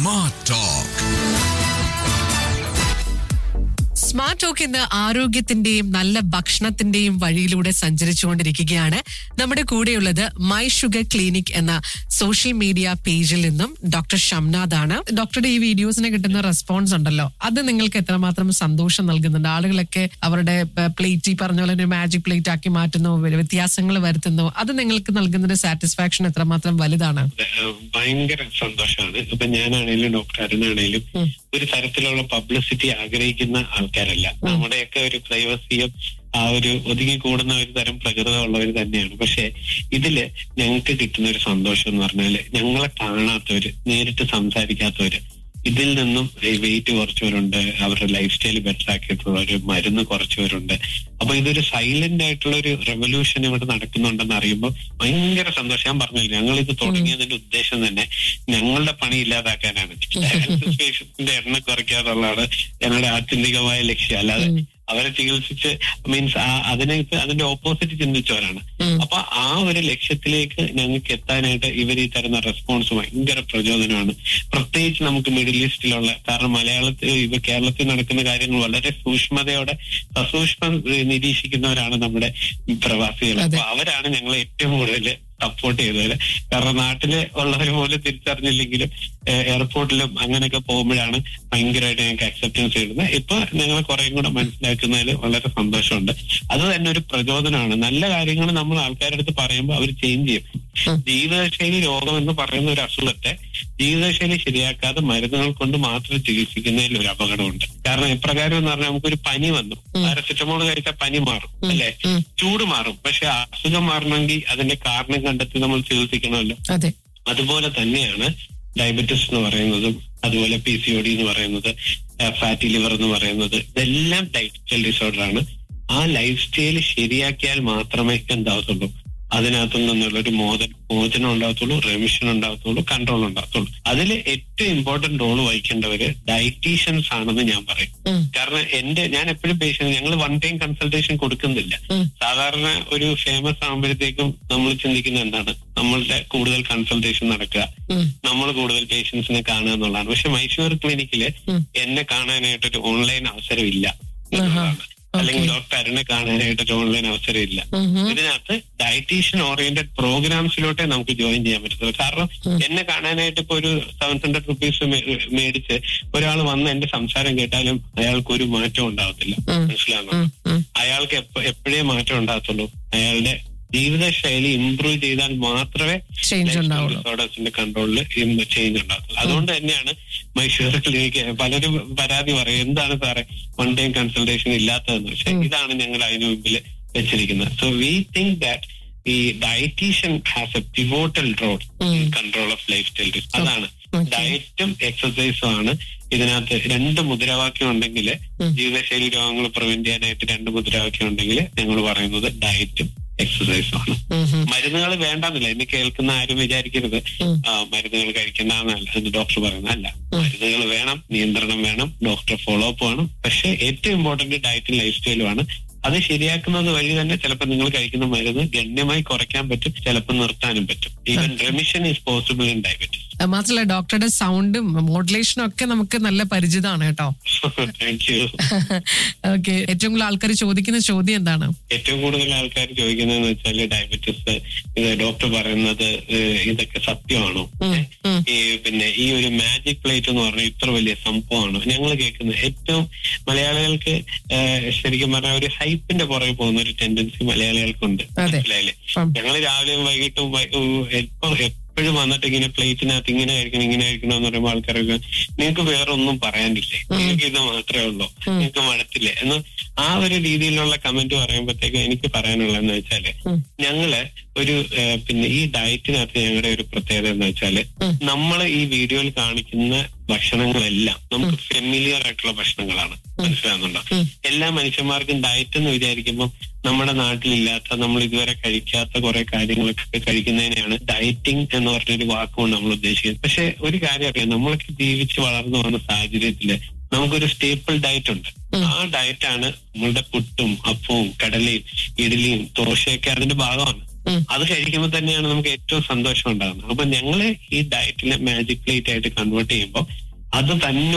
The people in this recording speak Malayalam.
Smart Talk. സ്മാർട്ട് ടോക്ക് ഇന്ന് ആരോഗ്യത്തിന്റെയും നല്ല ഭക്ഷണത്തിന്റെയും വഴിയിലൂടെ സഞ്ചരിച്ചുകൊണ്ടിരിക്കുകയാണ് നമ്മുടെ കൂടെയുള്ളത് മൈ ഷുഗർ ക്ലിനിക് എന്ന സോഷ്യൽ മീഡിയ പേജിൽ നിന്നും ഡോക്ടർ ഷംനാദ് ആണ് ഡോക്ടറുടെ ഈ വീഡിയോസിന് കിട്ടുന്ന റെസ്പോൺസ് ഉണ്ടല്ലോ അത് നിങ്ങൾക്ക് എത്രമാത്രം സന്തോഷം നൽകുന്നുണ്ട് ആളുകളൊക്കെ അവരുടെ പ്ലേറ്റ് ഈ പറഞ്ഞ പോലെ ഒരു മാജിക് പ്ലേറ്റ് ആക്കി മാറ്റുന്നു വ്യത്യാസങ്ങൾ വരുത്തുന്നു അത് നിങ്ങൾക്ക് നൽകുന്ന സാറ്റിസ്ഫാക്ഷൻ എത്രമാത്രം വലുതാണ് ഏഹ് ഭയങ്കര സന്തോഷമാണ് ഇപ്പൊ ഞാനാണേലും ഡോക്ടർ അരുണാണേലും ഒരു തരത്തിലുള്ള പബ്ലിസിറ്റി ആഗ്രഹിക്കുന്ന ആൾക്കാരല്ല നമ്മുടെയൊക്കെ ഒരു പ്രൈവസിയും ആ ഒരു ഒതുങ്ങി കൂടുന്ന ഒരു തരം പ്രകൃതമുള്ളവർ തന്നെയാണ് പക്ഷെ ഇതില് ഞങ്ങൾക്ക് കിട്ടുന്ന ഒരു സന്തോഷം എന്ന് പറഞ്ഞാല് ഞങ്ങളെ കാണാത്തവര് നേരിട്ട് സംസാരിക്കാത്തവര് ഇതിൽ നിന്നും വെയിറ്റ് കുറച്ചവരുണ്ട് അവരുടെ ലൈഫ് സ്റ്റൈൽ ബെറ്റർ ആക്കിയിട്ടുള്ളവര് മരുന്ന് കുറച്ചവരുണ്ട് അപ്പൊ ഇതൊരു സൈലന്റ് ആയിട്ടുള്ള ഒരു റെവല്യൂഷൻ ഇവിടെ നടക്കുന്നുണ്ടെന്ന് അറിയുമ്പോൾ ഭയങ്കര സന്തോഷം ഞാൻ പറഞ്ഞില്ല ഞങ്ങൾ ഇത് തുടങ്ങിയതിന്റെ ഉദ്ദേശം തന്നെ ഞങ്ങളുടെ പണി ഇല്ലാതാക്കാനാണ് ഡയാലിസിസ് പേഷ്യന്റിന്റെ എണ്ണം കുറയ്ക്കാന്നുള്ളതാണ് ഞങ്ങളുടെ ആത്യന്തികമായ ലക്ഷ്യം അല്ലാതെ അവരെ ചികിത്സിച്ച് മീൻസ് അതിനെ അതിന്റെ ഓപ്പോസിറ്റ് ചിന്തിച്ചവരാണ് അപ്പൊ ആ ഒരു ലക്ഷ്യത്തിലേക്ക് ഞങ്ങൾക്ക് എത്താനായിട്ട് ഇവർ ഈ തരുന്ന റെസ്പോൺസ് ഭയങ്കര പ്രചോദനമാണ് പ്രത്യേകിച്ച് നമുക്ക് മിഡിൽ ഈസ്റ്റിലുള്ള കാരണം മലയാളത്തിൽ ഇവ കേരളത്തിൽ നടക്കുന്ന കാര്യങ്ങൾ വളരെ സൂക്ഷ്മതയോടെ സസൂക്ഷ്മം ഏഹ് നിരീക്ഷിക്കുന്നവരാണ് നമ്മുടെ ഈ പ്രവാസികൾ അതെ. അപ്പൊ അവരാണ് ഞങ്ങളെ ഏറ്റവും കൂടുതൽ സപ്പോർട്ട് ചെയ്തത് കാരണം നാട്ടില് ഉള്ളവർ പോലും തിരിച്ചറിഞ്ഞില്ലെങ്കിലും ഏഹ് എയർപോർട്ടിലും അങ്ങനെയൊക്കെ പോകുമ്പോഴാണ് ഭയങ്കരമായിട്ട് ഞങ്ങൾക്ക് അക്സെപ്റ്റൻസ് കിട്ടുന്നത് ഇപ്പൊ ഞങ്ങൾ കുറെ കൂടെ മനസ്സിലാക്കുന്നതിൽ വളരെ സന്തോഷമുണ്ട് അത് തന്നെ ഒരു പ്രചോദനമാണ് നല്ല കാര്യങ്ങൾ നമ്മൾ ആൾക്കാരുടെ അടുത്ത് പറയുമ്പോൾ അവർ ചേഞ്ച് ചെയ്യും ജീവിതശൈലി രോഗം എന്ന് പറയുന്ന ഒരു അസുഖത്തെ ജീവിതശൈലി ശരിയാക്കാതെ മരുന്നുകൾ കൊണ്ട് മാത്രം ചികിത്സിക്കുന്നതിൽ ഒരു അപകടമുണ്ട് കാരണം എപ്രകാരം എന്ന് പറഞ്ഞാൽ നമുക്കൊരു പനി വന്നു പാരസെറ്റമോൾ കഴിച്ചാൽ പനി മാറും അല്ലെ ചൂട് മാറും പക്ഷെ അസുഖം മാറണമെങ്കിൽ അതിന്റെ കാരണം കണ്ടെത്തി നമ്മൾ ചികിത്സിക്കണമല്ലോ അതെ അതുപോലെ തന്നെയാണ് ഡയബറ്റിസ് എന്ന് പറയുന്നതും അതുപോലെ പി സി ഒ ഡി എന്ന് പറയുന്നത് ഫാറ്റി ലിവർ എന്ന് പറയുന്നത് ഇതെല്ലാം ലൈഫ് സ്റ്റൈൽ ഡിസോർഡർ ആണ് ആ ലൈഫ് സ്റ്റൈൽ ശരിയാക്കിയാൽ മാത്രമേ എന്താവത്തുള്ളൂ അതിനകത്തു നിന്നുള്ള ഒരു മോചന മോചനം ഉണ്ടാകത്തുള്ളൂ റെമിഷൻ ഉണ്ടാകത്തുള്ളൂ കൺട്രോൾ ഉണ്ടാകത്തുള്ളൂ അതിൽ ഏറ്റവും ഇമ്പോർട്ടന്റ് റോൾ വഹിക്കേണ്ടവര് ഡയറ്റീഷ്യൻസ് ആണെന്ന് ഞാൻ പറയും ഉം. കാരണം എന്റെ ഞാൻ എപ്പോഴും പേഷ്യന്റ് ഞങ്ങൾ വൺ ടൈം കൺസൾട്ടേഷൻ കൊടുക്കുന്നില്ല ഉം. സാധാരണ ഒരു ഫേമസ് ആകുമ്പോഴത്തേക്കും നമ്മൾ ചിന്തിക്കുന്നത് എന്താണ് നമ്മളുടെ കൂടുതൽ കൺസൾട്ടേഷൻ നടക്കുക ഉം. നമ്മൾ കൂടുതൽ പേഷ്യൻസിനെ കാണുക എന്നുള്ളതാണ് പക്ഷെ മൈസൂർ ക്ലിനിക്കില് ഉം. എന്നെ കാണാനായിട്ടൊരു ഓൺലൈൻ അവസരം ഇല്ല എന്നുള്ളതാണ്. അല്ലെങ്കിൽ ഡോക്ടർ അരുണെ കാണാനായിട്ടൊരു ഓൺലൈൻ അവസരം ഇല്ല ഉം. ഇതിനകത്ത് ഡയറ്റീഷ്യൻ ഓറിയന്റഡ് പ്രോഗ്രാംസിലോട്ടേ നമുക്ക് ജോയിൻ ചെയ്യാൻ പറ്റത്തുള്ളൂ കാരണം എന്നെ കാണാനായിട്ട് ഇപ്പൊ ഒരു സെവൻ ഹൺഡ്രഡ് റുപ്പീസ് മേടിച്ച് ഒരാൾ വന്ന് എന്റെ സംസാരം കേട്ടാലും അയാൾക്ക് ഒരു മാറ്റം ഉണ്ടാവത്തില്ല മനസ്സിലാകുന്നു ഉം. ഉം. അയാൾക്ക് എപ്പ- എപ്പോഴേ മാറ്റം ഉണ്ടാകത്തുള്ളൂ അയാളുടെ ജീവിതശൈലി ഇംപ്രൂവ് ചെയ്താൽ മാത്രമേ ചേഞ്ച് ഉണ്ടാവുള്ളൂ ഡിസോർഡേഴ്സിന്റെ കൺട്രോളിൽ ചേഞ്ച് ഉണ്ടാകത്തുള്ളൂ അതുകൊണ്ട് തന്നെയാണ് മൈസൂർ ക്ലിനിക്ക് പലരും പരാതി പറയും എന്താണ് സാറേ വൺ ടൈം കൺസൾട്ടേഷൻ ഇല്ലാത്തതെന്ന് പക്ഷെ ഇതാണ് ഞങ്ങൾ അതിന് മുമ്പിൽ വെച്ചിരിക്കുന്നത് സോ വി തിങ്ക് ദാറ്റ് ഈ dietitian has a pivotal role in control of lifestyle അതാണ് ഡയറ്റും എക്സസൈസും ആണ് ഇതിനകത്ത് രണ്ട് മുദ്രാവാക്യം ഉണ്ടെങ്കിൽ ജീവിതശൈലി രോഗങ്ങൾ പ്രിവെന്റ് ചെയ്യാനായിട്ട് രണ്ട് മുദ്രാവാക്യം ഉണ്ടെങ്കിൽ ഞങ്ങൾ പറയുന്നത് ഡയറ്റും എക്സസൈസും ആണ് ഉം. ഉം. മരുന്നുകൾ വേണ്ടെന്നില്ല എന്നെ കേൾക്കുന്ന ആരും വിചാരിക്കരുത് ഉം. ആ, മരുന്നുകൾ കഴിക്കണ്ടെന്നല്ല എന്ന് ഡോക്ടർ പറയുന്നതല്ല മരുന്നുകൾ വേണം നിയന്ത്രണം വേണം ഡോക്ടർ ഫോളോ അപ്പ് വേണം പക്ഷെ ഏറ്റവും ഇമ്പോർട്ടന്റ് ഡയറ്റും ലൈഫ് സ്റ്റൈലും ആണ് അത് ശരിയാക്കുന്നത് വഴി തന്നെ ചിലപ്പോൾ നിങ്ങൾ കഴിക്കുന്ന മരുന്ന് ഗണ്യമായി കുറയ്ക്കാൻ പറ്റും ചിലപ്പോൾ നിർത്താനും പറ്റും even remission is possible in diabetes അത് മാത്രമല്ല ഡോക്ടറുടെ സൗണ്ടും മോഡുലേഷനും ഒക്കെ നമുക്ക് നല്ല പരിചിതമാണ് കേട്ടോ താങ്ക് യു ഓക്കെ ഏറ്റവും കൂടുതൽ ആൾക്കാർ ചോദിക്കുന്ന ചോദ്യം എന്താണ് ഏറ്റവും കൂടുതൽ ആൾക്കാർ ചോദിക്കുന്നതെന്ന് വെച്ചാൽ ഡയബറ്റീസ് ഇത് ഡോക്ടർ പറയുന്നത് ഏഹ്, ഇതൊക്കെ സത്യമാണോ ഏഹ്? ഉം. ഈ പിന്നെ ഈ ഒരു മാജിക് പ്ലേറ്റ് എന്ന് പറഞ്ഞാൽ ഇത്ര വലിയ സംഭവമാണോ ഞങ്ങൾ കേൾക്കുന്നത് ഏറ്റവും മലയാളികൾക്ക് ഏഹ്, ശരിക്കും പറഞ്ഞാൽ ഒരു ഹൈപ്പിന്റെ പുറകെ പോകുന്ന ഒരു ടെൻഡൻസി മലയാളികൾക്കുണ്ട് അതെ. മനസ്സിലായില്ലേ ഉം. ഞങ്ങൾ രാവിലെയും വൈകിട്ടും വൈ- ഉ- എപ്പോ എപ്പോഴും വന്നിട്ട് ഇങ്ങനെ പ്ലേറ്റിനകത്ത് ഇങ്ങനെ കഴിക്കണം ഇങ്ങനെ കഴിക്കണം എന്ന് പറയുമ്പോൾ ആൾക്കാരൊക്കെ നിങ്ങൾക്ക് വേറെ ഒന്നും പറയാനില്ലേ നിങ്ങൾക്ക് ഇത് മാത്രമേ ഉള്ളൂ നിങ്ങൾക്ക് മടത്തില്ലേ എന്ന് ആ ഒരു രീതിയിലുള്ള കമന്റ് പറയുമ്പോഴത്തേക്ക് എനിക്ക് പറയാനുള്ളതെന്ന് വെച്ചാല് ഞങ്ങള് ഒരു ഏഹ്, പിന്നെ ഈ ഡയറ്റിനകത്ത് ഞങ്ങളുടെ ഒരു പ്രത്യേകത എന്ന് വെച്ചാല് നമ്മൾ ഈ വീഡിയോയിൽ കാണിക്കുന്ന ഭക്ഷണങ്ങളെല്ലാം നമുക്ക് ഫെമിലിയർ ആയിട്ടുള്ള ഭക്ഷണങ്ങളാണ് മനസ്സിലാകുന്നുണ്ടോ എല്ലാ മനുഷ്യന്മാർക്കും ഡയറ്റ് എന്ന് വിചാരിക്കുമ്പോൾ നമ്മുടെ നാട്ടിലില്ലാത്ത നമ്മൾ ഇതുവരെ കഴിക്കാത്ത കുറെ കാര്യങ്ങളൊക്കെ കഴിക്കുന്നതിനെയാണ് ഡയറ്റിംഗ് എന്ന് പറഞ്ഞൊരു വാക്കുകൊണ്ട് നമ്മൾ ഉദ്ദേശിക്കുന്നത് പക്ഷെ ഒരു കാര്യം അറിയാം നമ്മളൊക്കെ ജീവിച്ച് വളർന്നു വന്ന സാഹചര്യത്തില് നമുക്കൊരു സ്റ്റേപ്പിൾ ഡയറ്റ് ഉണ്ട് ആ ഡയറ്റാണ് നമ്മളുടെ പുട്ടും അപ്പവും കടലയും ഇഡലിയും ദോശയൊക്കെ അതിന്റെ ഭാഗമാണ് ഉം. അത് കഴിക്കുമ്പോൾ തന്നെയാണ് നമുക്ക് ഏറ്റവും സന്തോഷം ഉണ്ടാകുന്നത് അപ്പൊ ഞങ്ങള് ഈ ഡയറ്റിനെ മാജിക് പ്ലേറ്റ് ആയിട്ട് കൺവേർട്ട് ചെയ്യുമ്പോൾ അത് തന്നെ